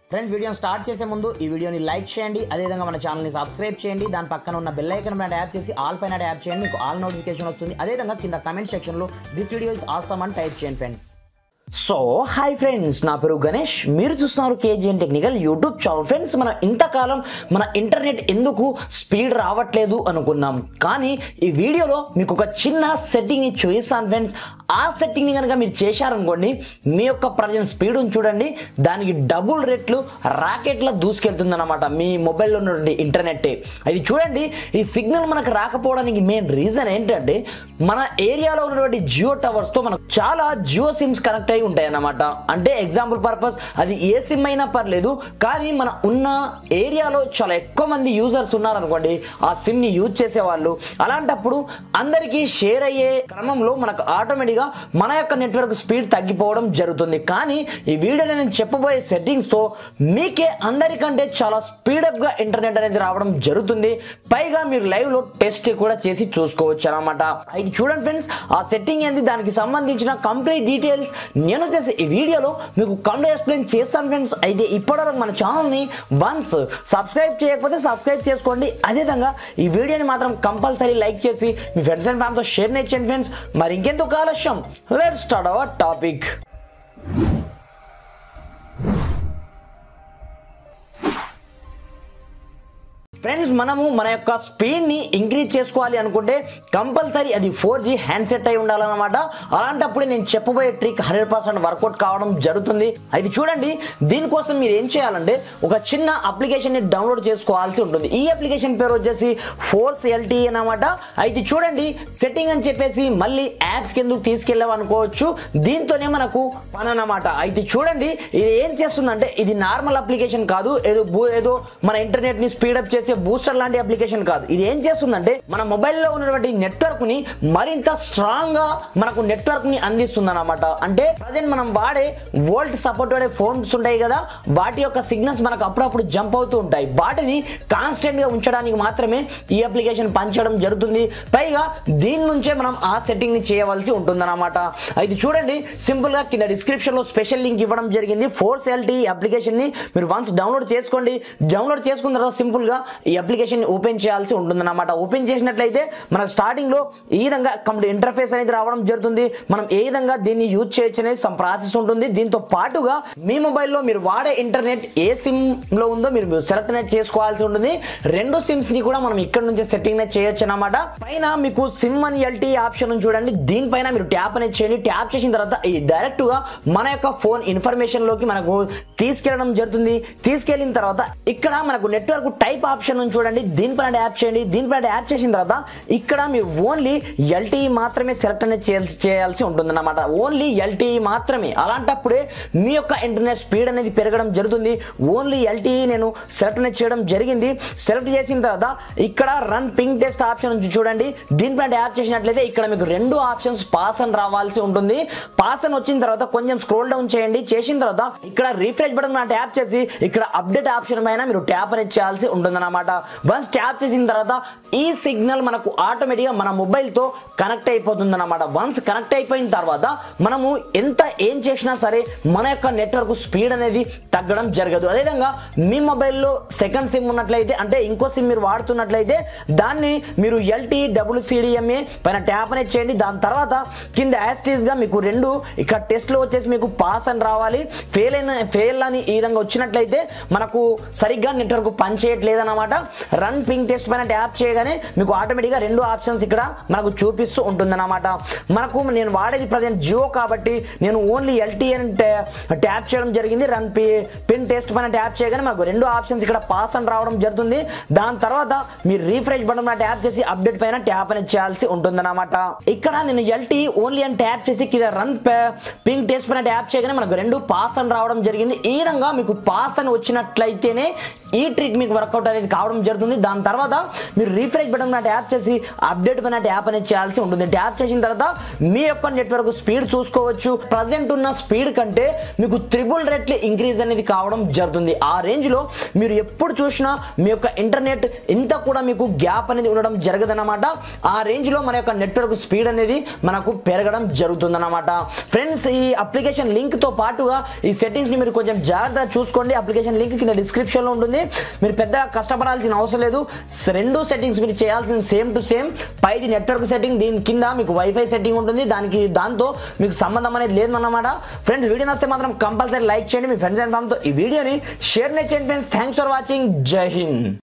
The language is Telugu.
ఫ్రెండ్స్ వీడియోని స్టార్ట్ చేసే ముందు ఈ వీడియోని లైక్ చేయండి అదేవిధంగా మన ఛానల్ని సబ్స్క్రైబ్ చేయండి దాని పక్కన ఉన్న బెల్ ఐకన్ పైన ట్యాప్ చేసి ఆల్ పైన ట్యాప్ చేయండి మీకు ఆల్ నోటిఫికేషన్ వస్తుంది అదేవిధంగా కింద కమెంట్ సెక్షన్లో దిస్ వీడియో ఇస్ ఆసమ్ అని టైప్ చేయండి ఫ్రెండ్స్ సో హాయ్ ఫ్రెండ్స్ నా పేరు గణేష్ మీరు చూస్తున్నారు KGN technical YouTube channel friends మన ఇంతకాలం మన ఇంటర్నెట్ ఎందుకు స్పీడ్ రావట్లేదు అనుకున్నాం కానీ ఈ వీడియోలో మీకు ఒక చిన్న సెట్టింగ్ని చూపిస్తాను ఫ్రెండ్స్ ఆ సెట్టింగ్ని కనుక మీరు చేశారనుకోండి మీ యొక్క ప్రజెంట్ స్పీడ్ చూడండి దానికి డబుల్ రెట్లు రాకెట్లా దూసుకెళ్తుంది అనమాట మీ మొబైల్లో ఉన్నటువంటి ఇంటర్నెట్ అది చూడండి ఈ సిగ్నల్ మనకు రాకపోవడానికి మెయిన్ రీజన్ ఏంటంటే మన ఏరియాలో ఉన్నటువంటి జియో టవర్స్తో మనకు చాలా జియో సిమ్స్ కనెక్ట్ అయి ఉంటాయి అన్నమాట అంటే ఎగ్జాంపుల్ పర్పస్ అది ఏ సిమ్ అయినా పర్లేదు కానీ మన ఉన్న ఏరియాలో చాలా ఎక్కువ మంది యూజర్స్ ఉన్నారనుకోండి ఆ సిమ్ని యూజ్ చేసేవాళ్ళు అలాంటప్పుడు అందరికీ షేర్ అయ్యే క్రమంలో మనకు ఆటోమేటిక్గా మన యొక్క నెట్వర్క్ స్పీడ్ తగ్గిపోవడం జరుగుతుంది కానీ ఈ వీడియోలో నేను చెప్పబోయే సెట్టింగ్స్తో మీకే అందరికంటే చాలా స్పీడప్గా ఇంటర్నెట్ అనేది రావడం జరుగుతుంది పైగా మీరు లైవ్లో టెస్ట్ కూడా చేసి చూసుకోవచ్చు అనమాట ఇది చూడండి ఫ్రెండ్స్ ఆ సెట్టింగ్ ఏంది దానికి సంబంధించిన కంప్లీట్ డీటెయిల్స్ నేను వచ్చేసి ఈ వీడియోలో మీకు కంప్లీట్ ఎక్స్ప్లెయిన్ చేస్తాను ఫ్రెండ్స్ అయితే ఇప్పటివరకు మన ఛానల్ని వన్స్ సబ్స్క్రైబ్ చేయకపోతే సబ్స్క్రైబ్ చేసుకోండి అదేవిధంగా ఈ వీడియోని మాత్రం కంపల్సరీ లైక్ చేసి మీ ఫ్రెండ్స్ అండ్ ఫ్యామిలీతో షేర్ చేయండి ఫ్రెండ్స్ మరి ఇంకెందుకు ఆలస్యం let start our topic friends మనము మన యొక్క స్పీడ్ని ఇంక్రీజ్ చేసుకోవాలి అనుకుంటే కంపల్సరీ అది ఫోర్ జీ హ్యాండ్సెట్ అయి ఉండాలన్నమాట అలాంటప్పుడు నేను చెప్పబోయే ట్రిక్ హండ్రెడ్ పర్సెంట్ వర్కౌట్ కావడం జరుగుతుంది అది చూడండి దీనికోసం మీరు ఏం చేయాలంటే ఒక చిన్న అప్లికేషన్ని డౌన్లోడ్ చేసుకోవాల్సి ఉంటుంది ఈ అప్లికేషన్ పేరు వచ్చేసి ఫోర్స్ ఎల్టీ అనమాట అయితే చూడండి సెట్టింగ్ అని చెప్పేసి మళ్ళీ యాప్స్ కిందకు తీసుకెళ్ళాం అనుకోవచ్చు దీంతోనే మనకు పని అన్నమాట అయితే చూడండి ఇది ఏం చేస్తుందంటే ఇది నార్మల్ అప్లికేషన్ కాదు ఏదో బూ- ఏదో మన ఇంటర్నెట్ ని స్పీడప్ చేసే బూస్టర్ లాంటి అప్లికేషన్ కాదు ఇది ఏం చేస్తుందంటే మన మొబైల్లో ఉన్నటువంటి నెట్వర్క్ ని మరింత స్ట్రాంగ్ గా మనకు నెట్వర్క్ ని అందిస్తుంది అనమాట అంటే ప్రజెంట్ మనం వాడే వోల్ట్ సపోర్ట్ వాడే ఫోన్స్ ఉంటాయి కదా వాటి యొక్క సిగ్నల్స్ మనకు అప్పుడప్పుడు జంప్ అవుతూ ఉంటాయి వాటిని కాన్స్టెంట్ గా ఉంచడానికి మాత్రమే ఈ అప్లికేషన్ పనిచేయడం జరుగుతుంది పైగా దీని నుంచే మనం ఆ సెట్టింగ్ ని చేయవలసి ఉంటుంది అనమాట అయితే చూడండి సింపుల్ గా కింద డిస్క్రిప్షన్ లో స్పెషల్ లింక్ ఇవ్వడం జరిగింది ఫోర్స్ ఎల్టీ అప్లికేషన్ ని మీరు వన్స్ డౌన్లోడ్ చేసుకోండి డౌన్లోడ్ చేసుకున్న తర్వాత సింపుల్ గా ఈ అప్లికేషన్ ఓపెన్ చేయాల్సి ఉంటుంది అనమాట ఓపెన్ చేసినట్లయితే మనకు స్టార్టింగ్ లో ఈ విధంగా కంప్లీట్ ఇంటర్ఫేస్ అనేది రావడం జరుగుతుంది మనం ఏ విధంగా దీన్ని యూజ్ చేయొచ్చు అనేది సమ్ ప్రాసెస్ ఉంటుంది దీంతో పాటుగా మీ మొబైల్లో మీరు వాడే ఇంటర్నెట్ ఏ సిమ్ లో ఉందో మీరు సెలెక్ట్ అనేది చేసుకోవాల్సి ఉంటుంది రెండు సిమ్స్ ని కూడా మనం ఇక్కడ నుంచి సెట్టింగ్ అనేది చేయొచ్చు అనమాట పైన మీకు సిమ్ అని ఎల్టీ ఆప్షన్ ఉంది చూడండి దీనిపైన మీరు ట్యాప్ అనేది చేయండి ట్యాప్ చేసిన తర్వాత ఈ డైరెక్ట్ గా మన యొక్క ఫోన్ ఇన్ఫర్మేషన్ లోకి మనకు తీసుకెళ్ళడం జరుగుతుంది తీసుకెళ్ళిన తర్వాత ఇక్కడ మనకు నెట్వర్క్ టైప్ ఆప్షన్ ఉంది చూడండి దీనిపైన ట్యాప్ చేయండి దీనిపైన ట్యాప్ చేసిన తర్వాత ఇక్కడ మీరు ఓన్లీ ఎల్టీ మాత్రమే సెలెక్ట్ అనేది చేయాల్సి చేయాల్సి ఉంటుంది అనమాట ఓన్లీ ఎల్టీ మాత్రమే అలాంటప్పుడే మీ యొక్క ఇంటర్నెట్ స్పీడ్ అనేది పెరగడం జరుగుతుంది ఓన్లీ ఎల్టీ నేను సెలెక్ట్ అనేది చేయడం జరిగింది సెలెక్ట్ చేసిన తర్వాత ఇక్కడ రన్ పింగ్ టెస్ట్ ఆప్షన్ ఉంది చూడండి దీనిపైన ట్యాప్ చేసినట్లయితే ఇక్కడ మీకు రెండు ఆప్షన్స్ పాస్ అని రావాల్సి ఉంటుంది పాస్ అని వచ్చిన తర్వాత కొంచెం స్క్రోల్ డౌన్ చేయండి చేసిన తర్వాత ఇక్కడ రీఫ్రెష్ బటన్ మీద ట్యాప్ చేసి ఇక్కడ అప్డేట్ ఆప్షన్ పైన మీరు ట్యాప్ అనేది చేయాల్సి ఉంటుంది అనమాట వన్స్ ట్యాప్ చేసిన తర్వాత ఈ సిగ్నల్ మనకు ఆటోమేటిక్గా మన మొబైల్తో కనెక్ట్ అయిపోతుంది అనమాట వన్స్ కనెక్ట్ అయిపోయిన తర్వాత మనము ఎంత ఏం చేసినా సరే మన యొక్క నెట్వర్క్ స్పీడ్ అనేది తగ్గడం జరగదు అదేవిధంగా మీ మొబైల్లో సెకండ్ సిమ్ ఉన్నట్లయితే అంటే ఇంకో సిమ్ మీరు వాడుతున్నట్లయితే దాన్ని మీరు ఎల్టీ డబ్ల్యూసిడిఎంఏ పైన ట్యాప్ అనేది చేయండి దాని తర్వాత కింద యాస్టీస్ గా మీకు రెండు ఇక్కడ టెస్ట్ లో వచ్చేసి మీకు పాస్ అని రావాలి ఫెయిల్ అయిన ఫెయిల్ అని ఈ విధంగా వచ్చినట్లయితే మనకు సరిగ్గా నెట్వర్క్ పనిచేయట్లేదు అనమాట రన్ పింగ్ టెస్ట్ పైన ట్యాప్ చేయగానే మీకు ఆటోమేటిక్గా రెండు ఆప్షన్స్ ఇక్కడ మనకు చూపిస్తూ ఉంటుంది మనకు నేను వాడేది ప్రజెంట్ జియో కాబట్టి నేను ఓన్లీ ఎల్టీ అని ట్యాప్ చేయడం జరిగింది రన్ పిన్ టెస్ట్ పైన ట్యాప్ చేయగానే మనకు రెండు ఆప్షన్స్ ఇక్కడ పాస్ అని రావడం జరుగుతుంది దాని తర్వాత మీరు రీఫ్రెష్ బటన్ పైన ట్యాప్ చేసి అప్డేట్ పైన ట్యాప్ అనేది చేయాల్సి ఉంటుంది ఇక్కడ నేను ఎల్టీ ఓన్లీ అని ట్యాప్ చేసి కింద రన్ పింక్ టెస్ట్ పైన ట్యాప్ చేయగానే మనకు రెండు పాస్ అని రావడం జరిగింది ఈ విధంగా మీకు పాస్ అని వచ్చినట్లయితేనే ఈ ట్రిక్ మీకు వర్కౌట్ అనేది కావడం జరుగుతుంది దాని తర్వాత మీరు రీఫ్రెష్ బటన్ మీద ట్యాప్ చేసి అప్డేట్ పైన ట్యాప్ అనేది చేయాల్సి ఉంటుంది ట్యాప్ చేసిన తర్వాత మీ యొక్క నెట్వర్క్ స్పీడ్ చూసుకోవచ్చు ప్రజెంట్ ఉన్న స్పీడ్ కంటే మీకు త్రిబుల్ రెట్లు ఇంక్రీజ్ అనేది కావడం జరుగుతుంది ఆ రేంజ్ లో మీరు ఎప్పుడు చూసినా మీ యొక్క ఇంటర్నెట్ ఇంత కూడా మీకు గ్యాప్ అనేది ఉండడం జరగదన్నమాట ఆ రేంజ్ లో మన యొక్క నెట్వర్క్ స్పీడ్ అనేది మనకు పెరగడం జరుగుతుందన్నమాట ఫ్రెండ్స్ ఈ అప్లికేషన్ లింక్ తో పాటుగా ఈ సెట్టింగ్స్ ని మీరు కొంచెం జాగ్రత్తగా చూసుకోండి అప్లికేషన్ లింక్ కింద డిస్క్రిప్షన్ లో ఉంటుంది మీరు పెద్దగా కష్టపడాల్సిన అవసరం లేదు రెండు సెట్టింగ్స్ మీరు చేయాల్సింది సేమ్ టు సేమ్ పైది నెట్వర్క్ సెట్టింగ్ దీని కింద మీకు వైఫై సెట్టింగ్ ఉంటుంది దానికి దాంతో మీకు సంబంధం అనేది లేదన్నమాట ఫ్రెండ్స్ వీడియో నచ్చితే మాత్రం కంపల్సరీ లైక్ చేయండి మీ ఫ్రెండ్స్ అండ్ ఫ్యామిలీతో ఈ వీడియోని షేర్ చేయండి ఫ్రెండ్స్ థ్యాంక్స్ ఫర్ వాచింగ్ జై హింద్